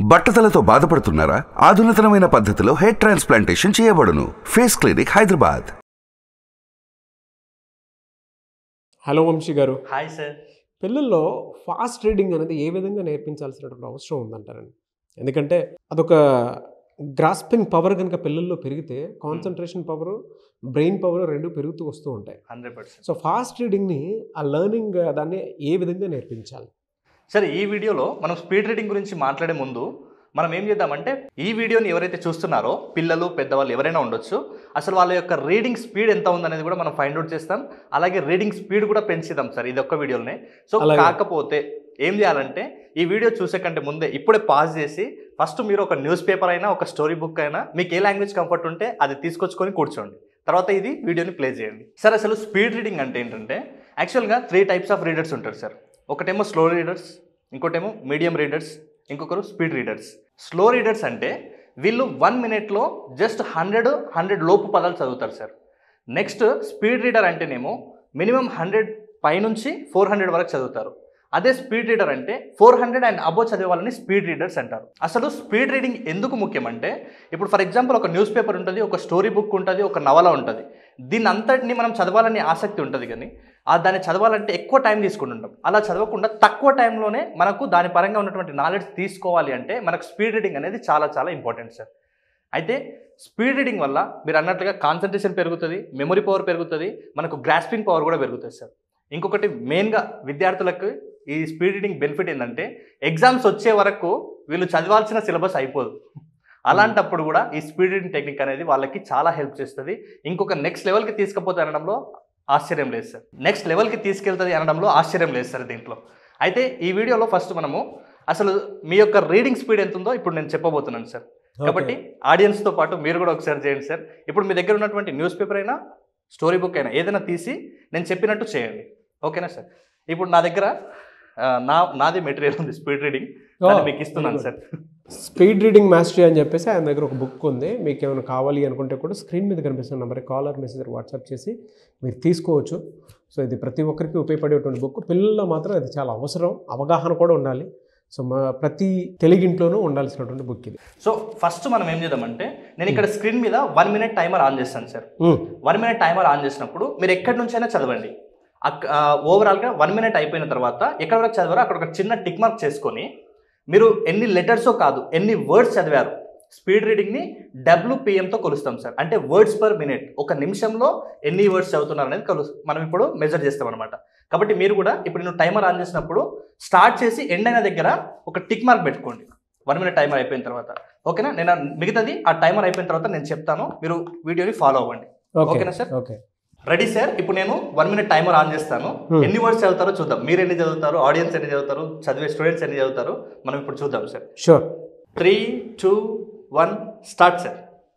బట్టతలతో బాధపడుతున్నారా ఆధునితనమైన పద్ధతిలో హెయిర్ ట్రాన్స్ప్లాంటేషన్ చేయబడును face clinic Hyderabad hello Vamsi గారు హాయ్ సార్ పిల్లల్లో ఫాస్ట్ రీడింగ్ అనేది ఏ విధంగా నేర్పించాల్సినటువంటి అవసరం ఉందంటారండి ఎందుకంటే అదొక గ్రాస్పింగ్ పవర్ కనుక పిల్లల్లో పెరిగితే కాన్సన్ట్రేషన్ పవర్ బ్రెయిన్ పవర్ రెండు పెరుగుతూ వస్తూ ఉంటాయి హండ్రెడ్ పర్సెంట్ సో ఫాస్ట్ రీడింగ్ని ఆ లెర్నింగ్ దాన్ని ఏ విధంగా నేర్పించాలి సరే ఈ వీడియోలో మనం స్పీడ్ రీడింగ్ గురించి మాట్లాడే ముందు మనం ఏం చేద్దామంటే ఈ వీడియోని ఎవరైతే చూస్తున్నారో పిల్లలు పెద్దవాళ్ళు ఎవరైనా ఉండొచ్చు అసలు వాళ్ళ యొక్క రీడింగ్ స్పీడ్ ఎంత ఉందనేది కూడా మనం ఫైండ్ అవుట్ చేస్తాం అలాగే రీడింగ్ స్పీడ్ కూడా పెంచుదాం సార్ ఇది ఒక్క వీడియోలోనే సో అలాగే. కాకపోతే ఏం చేయాలంటే ఈ వీడియో చూసే కంటే ముందే ఇప్పుడే పాజ్ చేసి ఫస్ట్ మీరు ఒక న్యూస్ పేపర్ అయినా ఒక స్టోరీ బుక్ అయినా మీకు ఏ లాంగ్వేజ్ కంఫర్ట్ ఉంటే అది తీసుకొచ్చుకొని కూర్చోండి తర్వాత ఇది వీడియోని ప్లే చేయండి సార్ అసలు స్పీడ్ రీడింగ్ అంటే ఏంటంటే యాక్చువల్గా త్రీ టైప్స్ ఆఫ్ రీడర్స్ ఉంటారు సార్ ఒకటేమో స్లో రీడర్స్ ఇంకోటేమో మీడియం రీడర్స్ ఇంకొకరు స్పీడ్ రీడర్స్ స్లో రీడర్స్ అంటే వీళ్ళు వన్ మినిట్లో జస్ట్ హండ్రెడ్ హండ్రెడ్ లోపు పదాలు చదువుతారు సార్ నెక్స్ట్ స్పీడ్ రీడర్ అంటేనేమో మినిమం హండ్రెడ్ పైనుంచి ఫోర్ హండ్రెడ్ వరకు చదువుతారు అదే స్పీడ్ రీడర్ అంటే ఫోర్ హండ్రెడ్ అండ్ అబో చదివే వాళ్ళని స్పీడ్ రీడర్స్ అంటారు అసలు స్పీడ్ రీడింగ్ ఎందుకు ముఖ్యం అంటే ఇప్పుడు ఫర్ ఎగ్జాంపుల్ ఒక న్యూస్ పేపర్ ఉంటుంది ఒక స్టోరీ బుక్ ఉంటుంది ఒక నవల ఉంటుంది దీని అంతటిని మనం చదవాలని ఆసక్తి ఉంటుంది కానీ ఆ దాన్ని చదవాలంటే ఎక్కువ టైం తీసుకుంటుంటాం అలా చదవకుండా తక్కువ టైంలోనే మనకు దాని పరంగా ఉన్నటువంటి నాలెడ్జ్ తీసుకోవాలి అంటే మనకు స్పీడ్ రీడింగ్ అనేది చాలా చాలా ఇంపార్టెంట్ సార్ అయితే స్పీడ్ రీడింగ్ వల్ల మీరు అన్నట్లుగా కాన్సన్ట్రేషన్ పెరుగుతుంది మెమరీ పవర్ పెరుగుతుంది మనకు గ్రాస్పింగ్ పవర్ కూడా పెరుగుతుంది సార్ ఇంకొకటి మెయిన్గా విద్యార్థులకు ఈ స్పీడ్ రీడింగ్ బెనిఫిట్ ఏంటంటే ఎగ్జామ్స్ వచ్చే వరకు వీళ్ళు చదవాల్సిన సిలబస్ అయిపోదు అలాంటప్పుడు కూడా ఈ స్పీడ్ రీడింగ్ టెక్నిక్ అనేది వాళ్ళకి చాలా హెల్ప్ చేస్తుంది ఇంకొక నెక్స్ట్ లెవెల్కి తీసుకుపోతే అనడంలో ఆశ్చర్యం లేదు సార్ నెక్స్ట్ లెవెల్కి తీసుకెళ్తుంది అనడంలో ఆశ్చర్యం లేదు సార్ దీంట్లో అయితే ఈ వీడియోలో ఫస్ట్ మనము అసలు మీ యొక్క రీడింగ్ స్పీడ్ ఎంత ఉందో ఇప్పుడు నేను చెప్పబోతున్నాను సార్ కాబట్టి ఆడియన్స్తో పాటు మీరు కూడా ఒకసారి చేయండి సార్ ఇప్పుడు మీ దగ్గర ఉన్నటువంటి న్యూస్ పేపర్ అయినా స్టోరీ బుక్ అయినా ఏదైనా తీసి నేను చెప్పినట్టు చేయండి ఓకేనా సార్ ఇప్పుడు నా దగ్గర ఆ, నా నాది మెటీరియల్ ఉంది స్పీడ్ రీడింగ్ దాన్ని మీకు ఇస్తున్నాను సార్ స్పీడ్ రీడింగ్ మాస్టరీ అని చెప్పేసి ఆయన దగ్గర ఒక బుక్ ఉంది మీకు ఏమైనా కావాలి అనుకుంటే కూడా స్క్రీన్ మీద కనిపిస్తున్న నెంబర్కి కాలర్ మెసేజ్ వాట్సాప్ చేసి మీరు తీసుకోవచ్చు సో ఇది ప్రతి ఒక్కరికి ఉపయోగపడేటువంటి బుక్ పిల్లల్లో మాత్రం అది చాలా అవసరం అవగాహన కూడా ఉండాలి సో మా ప్రతి తెలుగింట్లోనూ ఉండాల్సినటువంటి బుక్ ఇది సో ఫస్ట్ మనం ఏం చేద్దామంటే నేను ఇక్కడ స్క్రీన్ మీద వన్ మినిట్ టైమర్ ఆన్ చేస్తాను సార్ మ్మ్. వన్ మినిట్ టైమర్ ఆన్ చేసినప్పుడు మీరు ఎక్కడి నుంచైనా చదవండి అక్- ఆ, ఓవరాల్గా వన్ మినిట్ అయిపోయిన తర్వాత ఎక్కడ వరకు చదివారో అక్కడ ఒక చిన్న టిక్ మార్క్ చేసుకొని మీరు ఎన్ని లెటర్సో కాదు ఎన్ని వర్డ్స్ చదివారు స్పీడ్ రీడింగ్ని డబ్ల్యూపిఎంతో కొలుస్తాం సార్ అంటే వర్డ్స్ పర్ మినిట్ ఒక నిమిషంలో ఎన్ని వర్డ్స్ చదువుతున్నారు అనేది కొలు మనం ఇప్పుడు మెజర్ చేస్తాం అనమాట కాబట్టి మీరు కూడా ఇప్పుడు నేను టైమర్ ఆన్ చేసినప్పుడు స్టార్ట్ చేసి ఎండ్ అయిన దగ్గర ఒక టిక్ మార్క్ పెట్టుకోండి వన్ మినిట్ టైమర్ అయిపోయిన తర్వాత ఓకేనా నేను మిగతాది ఆ టైమర్ అయిపోయిన తర్వాత నేను చెప్తాను మీరు వీడియోని ఫాలో అవ్వండి ఓకే ఓకేనా సార్? ఓకే రెడీ సార్ ఇప్పుడు నేను వన్ మినిట్ టైమర్ ఆన్ చేస్తాను Hmm. ఎన్ని వర్డ్స్ చదువుతారో చూద్దాం మీరు ఎన్ని చదువుతారు ఆడియన్స్ ఎన్ని చదువుతారు చదివే స్టూడెంట్స్ ఎన్ని చదువుతారు మనం ఇప్పుడు చూద్దాం sir sure three two one start sir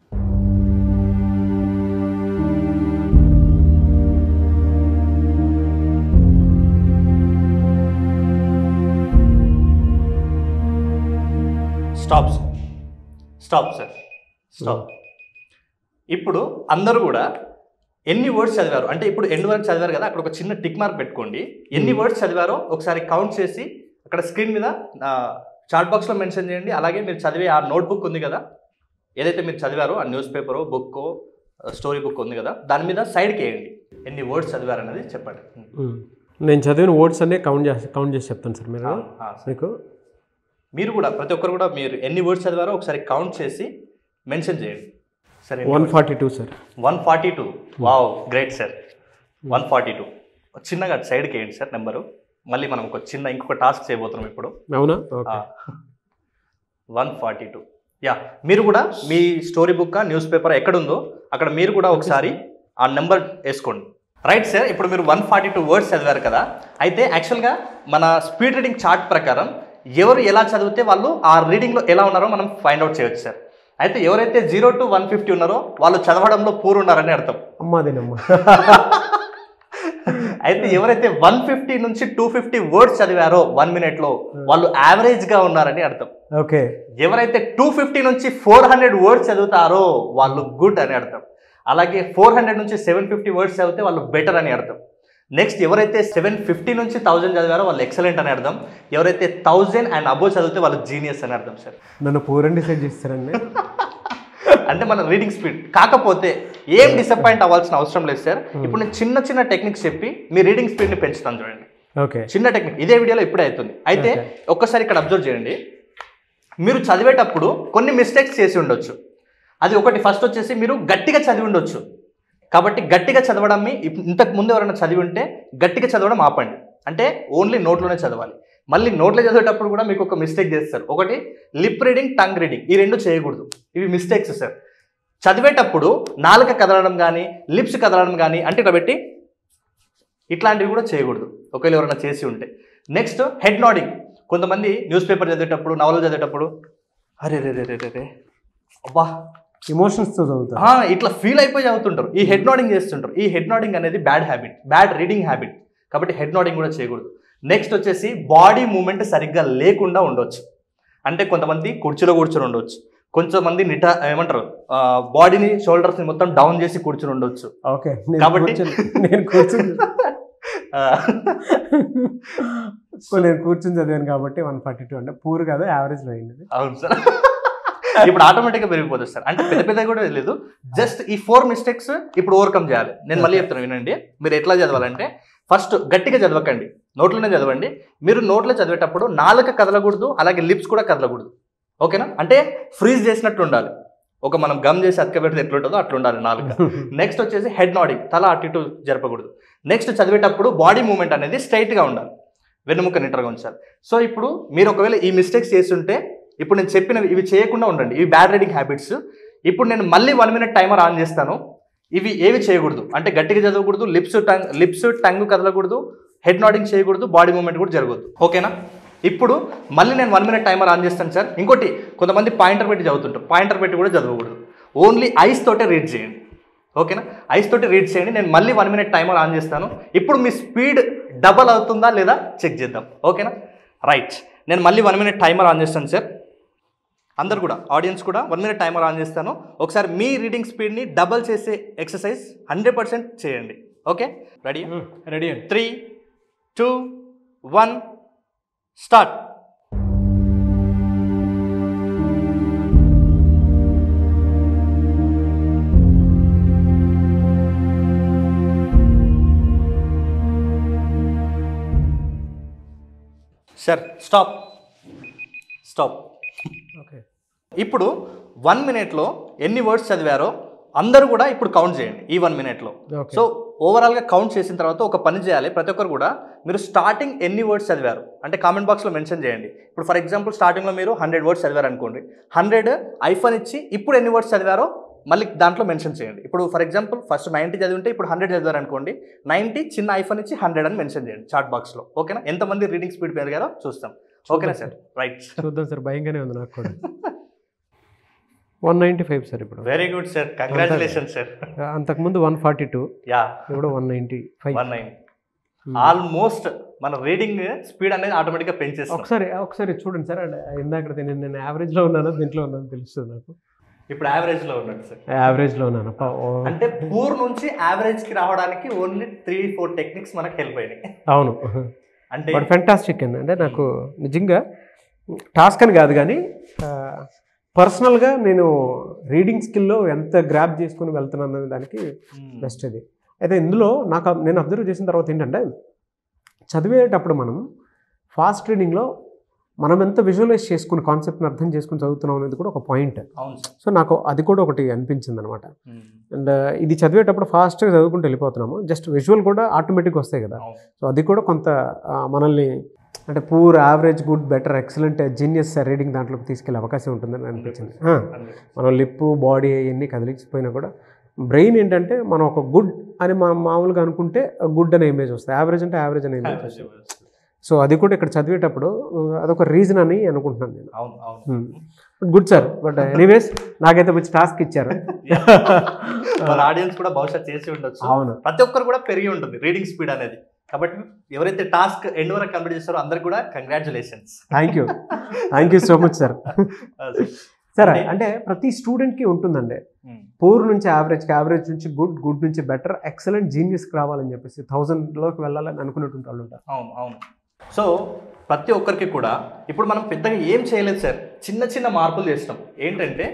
stop sir stop sir stop ఇప్పుడు అందరూ కూడా ఎన్ని వర్డ్స్ చదివారు అంటే ఇప్పుడు ఎన్ని వరకు చదివారు కదా అక్కడ ఒక చిన్న టిక్ మార్క్ పెట్టుకోండి ఎన్ని వర్డ్స్ చదివారో ఒకసారి కౌంట్ చేసి అక్కడ స్క్రీన్ మీద చాట్ బాక్స్లో మెన్షన్ చేయండి అలాగే మీరు చదివే ఆ నోట్బుక్ ఉంది కదా ఏదైతే మీరు చదివారో ఆ న్యూస్ పేపరో బుక్కో స్టోరీ బుక్ ఉంది కదా దాని మీద సైడ్కి వేయండి ఎన్ని వర్డ్స్ చదివారు అనేది చెప్పండి నేను చదివిన వర్డ్స్ అన్నీ కౌంట్ చేసి కౌంట్ చేసి చెప్తాను సార్ మీరు ఆ, ఆ, సరే. మీకు మీరు కూడా ప్రతి ఒక్కరు కూడా మీరు ఎన్ని వర్డ్స్ చదివారో ఒకసారి కౌంట్ చేసి మెన్షన్ చేయండి సరే one forty two sir one forty two wow great sir one forty two చిన్నగా సైడ్కి వేయండి సార్ నెంబరు మళ్ళీ మనం ఒక చిన్న ఇంకొక టాస్క్ చేయబోతున్నాం ఇప్పుడు అవునా okay one forty two yeah మీరు కూడా మీ స్టోరీ బుక్ న్యూస్ పేపర్ ఎక్కడుందో అక్కడ మీరు కూడా ఒకసారి ఆ నెంబర్ వేసుకోండి రైట్ సార్ ఇప్పుడు మీరు వన్ ఫార్టీ టూ వర్డ్స్ చదివారు కదా అయితే యాక్చువల్గా మన స్పీడ్ రీడింగ్ చార్ట్ ప్రకారం ఎవరు ఎలా చదివితే వాళ్ళు ఆ రీడింగ్లో ఎలా ఉన్నారో మనం ఫైండ్ అవుట్ చేయొచ్చు సార్ అయితే ఎవరైతే జీరో టు వన్ ఫిఫ్టీ ఉన్నారో వాళ్ళు చదవడంలో పూర్ ఉన్నారని అర్థం అమ్మాదేనమ్మా అయితే ఎవరైతే వన్ ఫిఫ్టీ నుంచి టూ ఫిఫ్టీ వర్డ్స్ చదివారో వన్ మినిట్లో వాళ్ళు యావరేజ్గా ఉన్నారని అర్థం ఓకే ఎవరైతే టూ ఫిఫ్టీ నుంచి ఫోర్ హండ్రెడ్ వర్డ్స్ చదువుతారో వాళ్ళు గుడ్ అని అర్థం అలాగే ఫోర్ హండ్రెడ్ నుంచి సెవెన్ ఫిఫ్టీ వర్డ్స్ చదివితే వాళ్ళు బెటర్ అని అర్థం నెక్స్ట్ ఎవరైతే సెవెన్ ఫిఫ్టీ నుంచి థౌజండ్ చదివారో వాళ్ళు ఎక్సలెంట్ అని అర్థం ఎవరైతే థౌజండ్ అండ్ అబోవ్ చదివితే వాళ్ళు జీనియస్ అని అర్థం సార్ నన్ను పూరని డిసైడ్ చేస్తారండి అంటే మన రీడింగ్ స్పీడ్ కాకపోతే ఏం డిసప్పాయింట్ అవ్వాల్సిన అవసరం లేదు సార్ ఇప్పుడు నేను చిన్న చిన్న టెక్నిక్స్ చెప్పి మీ రీడింగ్ స్పీడ్ని పెంచుతాను చూడండి ఓకే చిన్న టెక్నిక్ ఇదే వీడియోలో ఇప్పుడే అవుతుంది అయితే ఒక్కసారి ఇక్కడ అబ్జర్వ్ చేయండి మీరు చదివేటప్పుడు కొన్ని మిస్టేక్స్ చేసి ఉండొచ్చు అది ఒకటి ఫస్ట్ వచ్చేసి మీరు గట్టిగా చదివి ఉండొచ్చు కాబట్టి గట్టిగా చదవడం ఇంతకు ముందు ఎవరైనా చదివి ఉంటే గట్టిగా చదవడం ఆపండి అంటే ఓన్లీ నోట్లోనే చదవాలి మళ్ళీ నోట్లో చదివేటప్పుడు కూడా మీకు ఒక మిస్టేక్ చేస్తారు ఒకటి లిప్ రీడింగ్ టంగ్ రీడింగ్ ఈ రెండు చేయకూడదు ఇవి మిస్టేక్స్ సార్ చదివేటప్పుడు నాలుక కదలడం కానీ లిప్స్ కదలడం కానీ అంటే ఇక్కడ పెట్టి ఇట్లాంటివి కూడా చేయకూడదు ఒకవేళ ఎవరైనా చేసి ఉంటే నెక్స్ట్ హెడ్ నాడింగ్ కొంతమంది న్యూస్ పేపర్ చదివేటప్పుడు నవలు చదివేటప్పుడు అరే రే రే రే రే రే అబ్బా ఎమోషన్స్తో చదువుతా ఆ, ఇట్లా ఫీల్ అయిపోయి చదువుతుంటారు ఈ హెడ్ నాడింగ్ చేస్తుంటారు ఈ హెడ్ నాడింగ్ అనేది bad habit bad reading habit కాబట్టి హెడ్ నాడింగ్ కూడా చేయకూడదు నెక్స్ట్ వచ్చేసి బాడీ మూమెంట్ సరిగ్గా లేకుండా ఉండొచ్చు అంటే కొంతమంది కుర్చీలో కూర్చొని ఉండొచ్చు కొంతమంది నిట ఏమంటారు బాడీని షోల్డర్స్ని మొత్తం డౌన్ చేసి కూర్చొని ఉండొచ్చు ఓకే నేను కాబట్టి- కూర్చొని నేను కూర్చుని ఆ, సో నేను కూర్చుని చదివాను కాబట్టి వన్ ఫార్టీ టూ అంటే పూర్ కాదు యావరేజ్లో అయింది అవును సార్ ఇప్పుడు ఆటోమేటిక్గా పెరిగిపోతుంది సార్ అంటే పెద్ద పెద్ద కూడా లేదు జస్ట్ ఈ ఫోర్ మిస్టేక్స్ ఇప్పుడు ఓవర్కమ్ చేయాలి నేను మళ్ళీ చెప్తాను వినండి మీరు ఎట్లా చదవాలంటే ఫస్ట్ గట్టిగా చదవకండి నోట్లోనే చదవండి మీరు నోట్లో చదివేటప్పుడు నాలుక కదలకూడదు అలాగే లిప్స్ కూడా కదలకూడదు ఓకేనా అంటే ఫ్రీజ్ చేసినట్టు ఉండాలి ఒక మనం గమ్ చేసి అతక పెడితే ఎట్లుంటుందో అట్లా ఉండాలి నాలుక నెక్స్ట్ వచ్చేసి హెడ్ నాడింగ్ తల అటు ఇటు జరపకూడదు నెక్స్ట్ చదివేటప్పుడు బాడీ మూమెంట్ అనేది స్ట్రైట్గా ఉండాలి వెన్నుముక నిటరగా ఉంచాలి సో ఇప్పుడు మీరు ఒకవేళ ఈ మిస్టేక్స్ చేస్తుంటే ఇప్పుడు నేను చెప్పినవి ఇవి చేయకుండా ఉండండి ఇవి బ్యాడ్ రీడింగ్ హ్యాబిట్స్ ఇప్పుడు నేను మళ్ళీ వన్ మినిట్ టైమర్ ఆన్ చేస్తాను ఇవి ఏవి చేయకూడదు అంటే గట్టిగా చదవకూడదు లిప్స్ టంగ్ లిప్స్ టంగ్ కదలకూడదు హెడ్ నాడింగ్ చేయకూడదు బాడీ మూమెంట్ కూడా జరగదు ఓకేనా ఇప్పుడు మళ్ళీ నేను వన్ మినిట్ టైమర్ ఆన్ చేస్తాను సార్ ఇంకోటి కొంతమంది పాయింటర్ పెట్టి చదువుతుంటారు పాయింటర్ పెట్టి కూడా చదవకూడదు ఓన్లీ ఐస్ తోటే రీడ్ చేయండి ఓకేనా ఐస్ తోటి రీడ్ చేయండి నేను మళ్ళీ వన్ మినిట్ టైమర్ ఆన్ చేస్తాను ఇప్పుడు మీ స్పీడ్ డబల్ అవుతుందా లేదా చెక్ చేద్దాం ఓకేనా రైట్ నేను మళ్ళీ వన్ మినిట్ టైమర్ ఆన్ చేస్తాను సార్ అందరు కూడా ఆడియన్స్ కూడా వన్ మినిట్ టైమర్ ఆన్ చేస్తాను ఒకసారి మీ రీడింగ్ స్పీడ్ని డబల్ చేసే ఎక్సర్సైజ్ హండ్రెడ్ పర్సెంట్ చేయండి ఓకే రెడీ రెడీ అండి three two one start sir stop stop okay ఇప్పుడు వన్ మినిట్లో ఎన్ని వర్డ్స్ చదివారో అందరూ కూడా ఇప్పుడు కౌంట్ చేయండి ఈ వన్ మినిట్లో ఓకే సో ఓవరాల్గా కౌంట్ చేసిన తర్వాత ఒక పని చేయాలి ప్రతి ఒక్కరు కూడా మీరు స్టార్టింగ్ ఎన్ని వర్డ్స్ చదివారు అంటే కామెంట్ బాక్స్లో మెన్షన్ చేయండి ఇప్పుడు ఫర్ ఎగ్జాంపుల్ స్టార్టింగ్లో మీరు హండ్రెడ్ వర్డ్స్ చదివారు అనుకోండి హండ్రెడ్ ఐఫోన్ ఇచ్చి ఇప్పుడు ఎన్ని వర్డ్స్ చదివారో మళ్ళీ దాంట్లో మెన్షన్ చేయండి ఇప్పుడు ఫర్ ఎగ్జాంపుల్ ఫస్ట్ నైంటీ చదివి ఉంటే ఇప్పుడు హండ్రెడ్ చదివారు అనుకోండి నైంటీ చిన్న ఐఫోన్ ఇచ్చి హండ్రెడ్ అని మెన్షన్ చేయండి చాట్ బాక్స్లో ఓకేనా ఎంతమంది రీడింగ్ స్పీడ్ పెరిగారో చూస్తాం ఓకేనా సార్ రైట్ చూద్దాం సార్ భయంగానే ఉంది నాకు కూడా వన్ నైంటీ ఫైవ్ సార్ ఇప్పుడు very good sir congratulation sir అంతకుముందు వన్ ఫార్టీ టూ యా ఇప్పుడు one ninety five one nine almost మన రీడింగ్ స్పీడ్ అనేది ఆటోమేటిక్గా పెంచేస్తాం ఒకసారి ఒకసారి చూడండి సార్ అంటే ఇందాక నేను నేను యావరేజ్లో ఉన్నానో దీంట్లో ఉన్నానో తెలుస్తుంది నాకు ఇప్పుడు యావరేజ్ లో ఉన్నట్టు సార్ యావరేజ్లో ఉన్నాను అప్ప, ఓ, అంటే పూర్ నుంచి యావరేజ్ కి రావడానికి ఓన్లీ త్రీ ఫోర్ టెక్నిక్స్ మనకు హెల్ప్ అయినాయి అవును అంటే బట్ ఫెంటాస్టిక్ అండి అంటే నాకు నిజంగా టాస్క్ అని కాదు కానీ పర్సనల్గా నేను రీడింగ్ స్కిల్లో ఎంత గ్రాప్ చేసుకుని వెళ్తున్నాను అనే దానికి మ్మ్. బెస్ట్ ఇది అయితే ఇందులో నాకు నేను అబ్జర్వ్ చేసిన తర్వాత ఏంటంటే చదివేటప్పుడు మనం ఫాస్ట్ రీడింగ్లో మనం ఎంత విజువలైజ్ చేసుకుని కాన్సెప్ట్ని అర్థం చేసుకుని చదువుతున్నాం అనేది కూడా ఒక పాయింట్ అవును సార్ సో నాకు అది కూడా ఒకటి అనిపించింది అనమాట మ్మ్. అండ్ ఇది చదివేటప్పుడు ఫాస్ట్గా చదువుకుంటూ వెళ్ళిపోతున్నాము జస్ట్ విజువల్ కూడా ఆటోమేటిక్గా వస్తాయి కదా అవును. సో అది కూడా కొంత ఆ, మనల్ని అంటే poor average good better excellent genius reading దాంట్లోకి తీసుకెళ్ళే అవకాశం ఉంటుందని అనిపించింది ఆ, అందుకే. మనం లిప్పు బాడీ అవన్నీ కదిలించిపోయినా కూడా బ్రెయిన్ ఏంటంటే మనం ఒక గుడ్ అని మనం మామూలుగా అనుకుంటే గుడ్ అనే ఇమేజ్ వస్తుంది యావరేజ్ అంటే యావరేజ్ అనే ఇమేజ్ వస్తుంది సో అది కూడా ఇక్కడ చదివేటప్పుడు ఆ, అదొక రీజన్ అని అనుకుంటున్నాను నేను అవును అవును గుడ్ సార్ బట్ ఎనీవేస్ నాకైతే మంచి టాస్క్ ఇచ్చారు మన ఆడియన్స్ కూడా బహుశా చేసి ఉండొచ్చు అవును ప్రతి ఒక్కరు కూడా పెరిగి ఉంటుంది రీడింగ్ స్పీడ్ అనేది కాబట్టి ఎవరైతే టాస్క్ ఎండ్ వరకు కంప్లీట్ చేస్తారో అందరికి కూడా congratulations thank you thank you so much sir సరే అంటే- అంటే ప్రతి స్టూడెంట్కి ఉంటుందండి ఉమ్. పూర్ నుంచి యావరేజ్కి యావరేజ్ నుంచి గుడ్ గుడ్ నుంచి బెటర్ ఎక్సలెంట్ జీనియస్కి రావాలని చెప్పేసి థౌసండ్లోకి వెళ్ళాలని అనుకున్నటువంటి వాళ్ళు ఉంటారు అవును అవును సో ప్రతి ఒక్కరికి కూడా ఇప్పుడు మనం పెద్దగా ఏం చేయలేదు సార్ చిన్న చిన్న మార్పులు చేస్తాం ఏంటంటే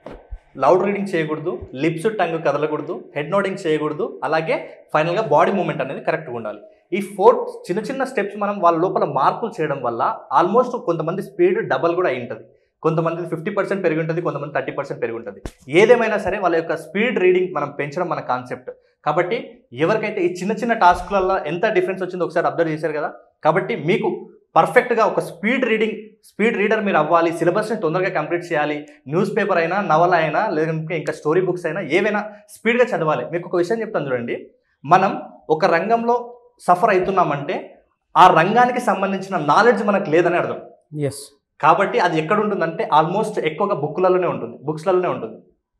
లౌడ్ రీడింగ్ చేయకూడదు లిప్స్ టంగ్ కదలకూడదు హెడ్ నోడింగ్ చేయకూడదు అలాగే ఫైనల్గా బాడీ మూమెంట్ అనేది కరెక్ట్గా ఉండాలి ఈ ఫోర్ చిన్న చిన్న స్టెప్స్ మనం వాళ్ళ లోపల మార్పులు చేయడం వల్ల ఆల్మోస్ట్ కొంతమంది స్పీడ్ డబల్ కూడా అయి ఉంటుంది కొంతమంది ఫిఫ్టీ పర్సెంట్ పెరిగి ఉంటుంది కొంతమంది థర్టీ పర్సెంట్ పెరిగి ఉంటుంది ఏదేమైనా సరే వాళ్ళ యొక్క స్పీడ్ రీడింగ్ మనం పెంచడం మన కాన్సెప్ట్ కాబట్టి ఎవరికైతే ఈ చిన్న చిన్న టాస్క్లలో ఎంత డిఫరెన్స్ వచ్చిందో ఒకసారి అబ్జర్వ్ చేశారు కదా కాబట్టి మీకు పర్ఫెక్ట్గా ఒక స్పీడ్ రీడింగ్ స్పీడ్ రీడర్ మీరు అవ్వాలి సిలబస్ని తొందరగా కంప్లీట్ చేయాలి న్యూస్ పేపర్ అయినా నవల అయినా లేదంటే ఇంకా స్టోరీ బుక్స్ అయినా ఏవైనా స్పీడ్గా చదవాలి మీకు ఒక విషయం చెప్తాను చూడండి మనం ఒక రంగంలో సఫర్ అవుతున్నామంటే ఆ రంగానికి సంబంధించిన నాలెడ్జ్ మనకు లేదని అర్థం ఎస్ కాబట్టి అది ఎక్కడ ఉంటుందంటే ఆల్మోస్ట్ ఎక్కువగా బుక్లలోనే ఉంటుంది బుక్స్లలోనే ఉంటుంది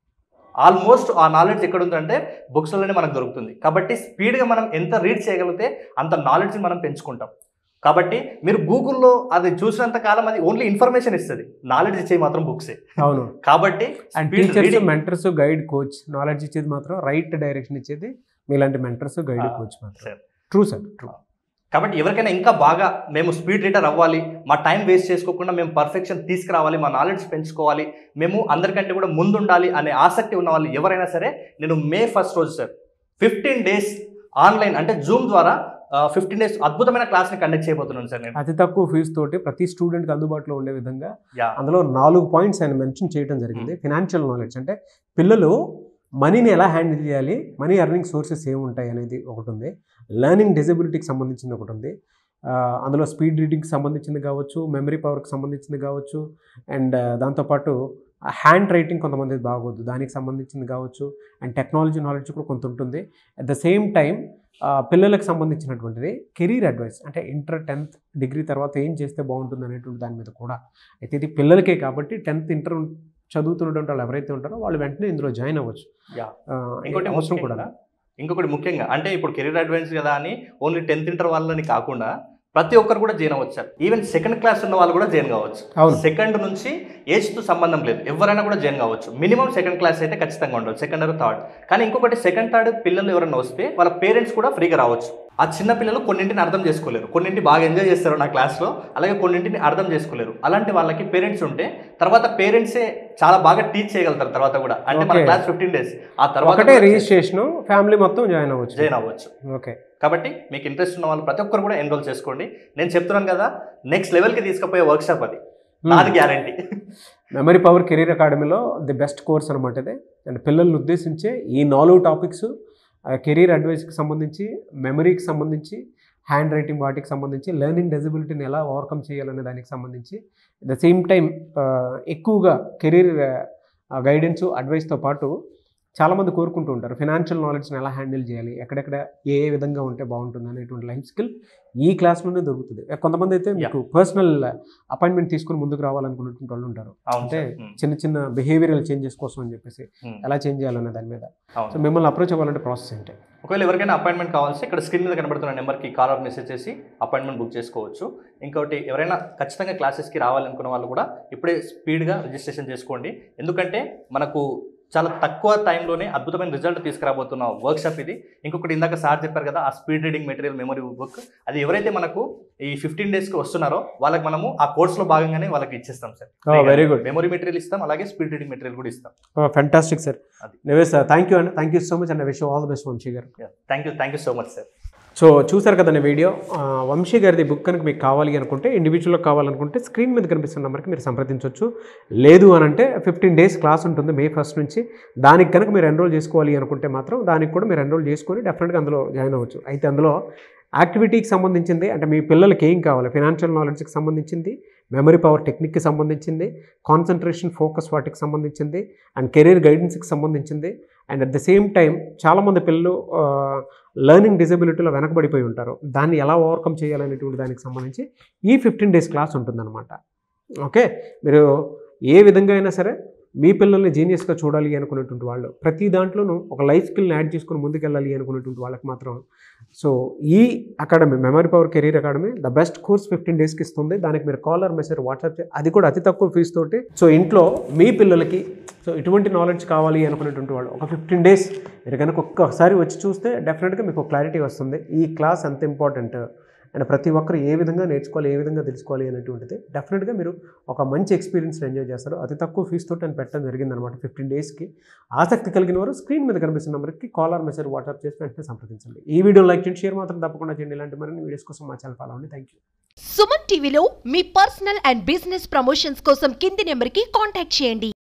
ఆల్మోస్ట్ ఆ నాలెడ్జ్ ఎక్కడ ఉందంటే బుక్స్లలోనే మనకు దొరుకుతుంది కాబట్టి స్పీడ్గా మనం ఎంత రీడ్ చేయగలిగితే అంత నాలెడ్జ్ మనం పెంచుకుంటాం కాబట్టి మీరు గూగుల్లో అది చూసినంత కాలం అది ఓన్లీ ఇన్ఫర్మేషన్ ఇస్తుంది నాలెడ్జ్ ఇచ్చేవి మాత్రం బుక్సే అవును కాబట్టి and speed teachers reading- mentors guide coach knowledge ఇచ్చేది మాత్రం రైట్ డైరెక్షన్ ఇచ్చేది మీలాంటి మెంటర్స్ గైడ్ Ah, కోచ్ మాత్రం sir. ట్రూ సార్ ట్రూ కాబట్టి ఎవరికైనా ఇంకా బాగా మేము స్పీడ్ రీడర్ అవ్వాలి మా టైం వేస్ట్ చేసుకోకుండా మేము పర్ఫెక్షన్ తీసుకురావాలి మా నాలెడ్జ్ పెంచుకోవాలి మేము అందరికంటే కూడా ముందుండాలి అనే ఆసక్తి ఉన్న వాళ్ళు ఎవరైనా సరే నేను మే ఫస్ట్ రోజు సార్ ఫిఫ్టీన్ డేస్ ఆన్లైన్ అంటే జూమ్ ద్వారా ఫిఫ్టీన్ డేస్ అద్భుతమైన క్లాస్ని కండక్ట్ చేయబోతున్నాను సార్ నేను అతి తక్కువ ఫీజు తోటి ప్రతి స్టూడెంట్కి అందుబాటులో ఉండే విధంగా యా అందులో నాలుగు పాయింట్స్ ఆయన మెన్షన్ చేయడం జరిగింది ఫినాన్షియల్ నాలెడ్జ్ అంటే పిల్లలు మనీని ఎలా హ్యాండిల్ చేయాలి మనీ ఎర్నింగ్ సోర్సెస్ ఏముంటాయి అనేది ఒకటి ఉంది లెర్నింగ్ డిజబిలిటీకి సంబంధించింది ఒకటి ఉంది ఆ, అందులో స్పీడ్ రీడింగ్కి సంబంధించింది కావచ్చు మెమరీ పవర్కి సంబంధించింది కావచ్చు అండ్ దాంతోపాటు హ్యాండ్ రైటింగ్ కొంతమంది బాగోదు దానికి సంబంధించింది కావచ్చు అండ్ టెక్నాలజీ నాలెడ్జ్ కూడా కొంత ఉంటుంది అట్ ద సేమ్ టైం పిల్లలకు సంబంధించినటువంటిది కెరీర్ అడ్వైస్ అంటే ఇంటర్ టెన్త్ డిగ్రీ తర్వాత ఏం చేస్తే బాగుంటుంది అనేటువంటి దాని మీద కూడా అయితే ఇది పిల్లలకే కాబట్టి టెన్త్ ఇంటర్ చదువుతున్నటువంటి వాళ్ళు ఎవరైతే ఉంటారో వాళ్ళు వెంటనే ఇందులో జాయిన్ అవ్వచ్చు యా ఆ, ఇంకోటి అవసరం ముఖ్యంగా- కూడా ఇంకొకటి ముఖ్యంగా అంటే ఇప్పుడు కెరీర్ అడ్వాన్స్ కదా అని ఓన్లీ టెన్త్ ఇంటర్ వాళ్ళని కాకుండా ప్రతి ఒక్కరు కూడా జాయిన్ అవ్వచ్చు సార్ ఈవెన్ సెకండ్ క్లాస్ ఉన్న వాళ్ళు కూడా జాయిన్ కావచ్చు అవును సెకండ్ నుంచి ఏజ్తో సంబంధం లేదు ఎవరైనా కూడా జాయిన్ కావచ్చు మినిమం సెకండ్ క్లాస్ అయితే ఖచ్చితంగా ఉండాలి సెకండ్ ఆర్ థర్డ్ కానీ ఇంకొకటి సెకండ్ థర్డ్ పిల్లలు ఎవరైనా వస్తే వాళ్ళ పేరెంట్స్ కూడా ఫ్రీగా రావచ్చు ఆ చిన్న పిల్లలు కొన్నింటిని అర్థం చేసుకోలేరు కొన్నింటి బాగా ఎంజాయ్ చేస్తారు నా క్లాస్లో అలాగే కొన్నింటిని అర్థం చేసుకోలేరు అలాంటి వాళ్ళకి పేరెంట్స్ ఉంటే తర్వాత పేరెంట్సే చాలా బాగా టీచ్ చేయగలుగుతారు తర్వాత కూడా అంటే మన Okay. క్లాస్ ఫిఫ్టీన్ డేస్ ఆ తర్వాత ఒకటే రిజిస్ట్రేషన్ ఫ్యామిలీ మొత్తం జాయిన్ అవ్వచ్చు జాయిన్ అవ్వచ్చు ఓకే కాబట్టి మీకు ఇంట్రెస్ట్ ఉన్న వాళ్ళు ప్రతి ఒక్కరు కూడా ఎన్రోల్ చేసుకోండి నేను చెప్తున్నాను కదా నెక్స్ట్ లెవెల్కి తీసుకుపోయే వర్క్షాప్ అది నాది గ్యారంటీ మెమరీ పవర్ కెరీర్ అకాడమీలో ది బెస్ట్ కోర్స్ అనమాట ఇది అండ్ పిల్లల్ని ఉద్దేశించే ఈ నాలుగు టాపిక్స్ కెరీర్ అడ్వైస్కి సంబంధించి మెమరీకి సంబంధించి హ్యాండ్ రైటింగ్ వాటికి సంబంధించి లెర్నింగ్ డెజిబిలిటీని ఎలా ఓవర్కమ్ చేయాలనే దానికి సంబంధించి ద సేమ్ టైం ఎక్కువగా కెరీర్ గైడెన్స్ అడ్వైస్తో పాటు చాలామంది కోరుకుంటూ ఉంటారు ఫినాన్షియల్ నాలెడ్జ్ని ఎలా హ్యాండిల్ చేయాలి ఎక్కడెక్కడ ఏ ఏ విధంగా ఉంటే బాగుంటుంది అనేటువంటి లైఫ్ స్కిల్ ఈ క్లాస్లోనే దొరుకుతుంది కొంతమంది అయితే మీకు పర్సనల్ అపాయింట్మెంట్ తీసుకుని ముందుకు రావాలనుకున్నటువంటి వాళ్ళు ఉంటారు అవును అంటే సార్. ఉమ్, చిన్న చిన్న బిహేవియరల్ చేంజెస్ కోసం అని చెప్పేసి ఉమ్, ఎలా చేంజ్ చేయాలనే దాని మీద అవును. సో మిమ్మల్ని అప్రోచ్ అవ్వాలంటే ప్రాసెస్ ఏంటి ఒకవేళ ఎవరికైనా అపాయింట్మెంట్ కావాల్సి ఇక్కడ స్క్రీన్ మీద కనబడుతున్న నెంబర్కి కాల్ ఆర్ మెసేజ్ చేసి అపాయింట్మెంట్ బుక్ చేసుకోవచ్చు ఇంకోటి ఎవరైనా ఖచ్చితంగా క్లాసెస్కి రావాలనుకున్న వాళ్ళు కూడా ఇప్పుడే స్పీడ్గా రిజిస్ట్రేషన్ చేసుకోండి ఎందుకంటే మనకు చాలా తక్కువ టైంలోనే అద్భుతమైన రిజల్ట్ తీసుకురాబోతున్న వర్క్షాప్ ఇది ఇంకొకటి ఇందాక సార్ చెప్పారు కదా ఆ speed reading material memory book అది ఎవరైతే మనకు ఈ ఫిఫ్టీన్ డేస్కి వస్తున్నారో వాళ్ళకి మనము ఆ కోర్స్లో భాగంగానే వాళ్ళకి ఇచ్చేస్తాం sir very good memory material ఇస్తాం అలాగే స్పీడ్ రీడింగ్ మెటీరియల్ కూడా ఇస్తాం ఫెంటాస్టిక్ సార్ అది. నివేస్ థ్యాంక్ యూ అండి thank you so much and wish all the best Vamsi garu thank you thank you so much sir so చూసారు కదండి వీడియో ఆ, వంశీ గారిది బుక్ కనుక మీకు కావాలి అనుకుంటే ఇండివిజువల్గా కావాలనుకుంటే స్క్రీన్ మీద కనిపిస్తున్న నెంబర్కి మీరు సంప్రదించవచ్చు లేదు అని అంటే ఫిఫ్టీన్ డేస్ క్లాస్ ఉంటుంది మే ఫస్ట్ నుంచి దానికి కనుక మీరు ఎన్రోల్ చేసుకోవాలి అనుకుంటే మాత్రం దానికి కూడా మీరు ఎన్రోల్ చేసుకొని డెఫినెట్గా అందులో జాయిన్ అవ్వచ్చు అయితే అందులో యాక్టివిటీకి సంబంధించింది అంటే మీ పిల్లలకి ఏం కావాలి ఫినాన్షియల్ నాలెడ్జ్కి సంబంధించింది మెమరీ పవర్ టెక్నిక్కి సంబంధించింది కాన్సన్ట్రేషన్ ఫోకస్ వాటికి సంబంధించింది అండ్ కెరీర్ గైడెన్స్కి సంబంధించింది and at the same time చాలామంది పిల్లలు లెర్నింగ్ డిజబిలిటీలో వెనకబడిపోయి ఉంటారు దాన్ని ఎలా ఓవర్కమ్ చేయాలనేటువంటి దానికి సంబంధించి ఈ ఫిఫ్టీన్ డేస్ క్లాస్ ఉంటుందన్నమాట ఓకే మీరు ఏ విధంగా అయినా సరే మీ పిల్లల్ని జీనియస్గా చూడాలి అనుకునేటువంటి వాళ్ళు ప్రతి దాంట్లోనూ ఒక లైఫ్ స్కిల్ని యాడ్ చేసుకుని ముందుకెళ్ళాలి అనుకునేటువంటి వాళ్ళకి మాత్రం సో ఈ academy memory power career academy the best course fifteen డేస్కి ఇస్తుంది దానికి మీరు కాలర్ మెసేజ్ వాట్సాప్ చే అది కూడా అతి తక్కువ ఫీజు తోటి సో ఇంట్లో మీ పిల్లలకి సో ఇటువంటి నాలెడ్జ్ కావాలి అనుకునేటువంటి వాళ్ళు ఒక ఫిఫ్టీన్ డేస్ మీరు కనుక ఒక్కసారి వచ్చి చూస్తే డెఫినెట్గా మీకు క్లారిటీ వస్తుంది ఈ క్లాస్ అంత ఇంపార్టెంట్ అండ్ ప్రతి ఒక్కరు ఏ విధంగా నేర్చుకోవాలి ఏ విధంగా తెలుసుకోవాలి అనేటువంటిది డెఫినెట్గా మీరు ఒక మంచి ఎక్స్పీరియన్స్ ఎంజాయ్ చేస్తారు అతి తక్కువ ఫీజుతో నేను పెట్టడం జరిగింది అనమాట ఫిఫ్టీన్ డేస్కి ఆసక్తి కలిగిన వారు స్క్రీన్ మీద కనిపిస్తున్న నెంబర్కి కాలర్ మెసేజ్ వాట్సాప్ చేసి వెంటనే సంప్రదించండి ఈ వీడియో లైక్ చేయండి షేర్ మాత్రం తప్పకుండా చేయండి ఇలాంటి మరిన్ని వీడియోస్ కోసం మా ఛానల్ ఫాలో అవ్వండి థ్యాంక్ యూ సుమన్ టీవీలో మీ పర్సనల్ అండ్ బిజినెస్ ప్రమోషన్స్ కోసం కింది నెంబర్కి కాంటాక్ట్ చేయండి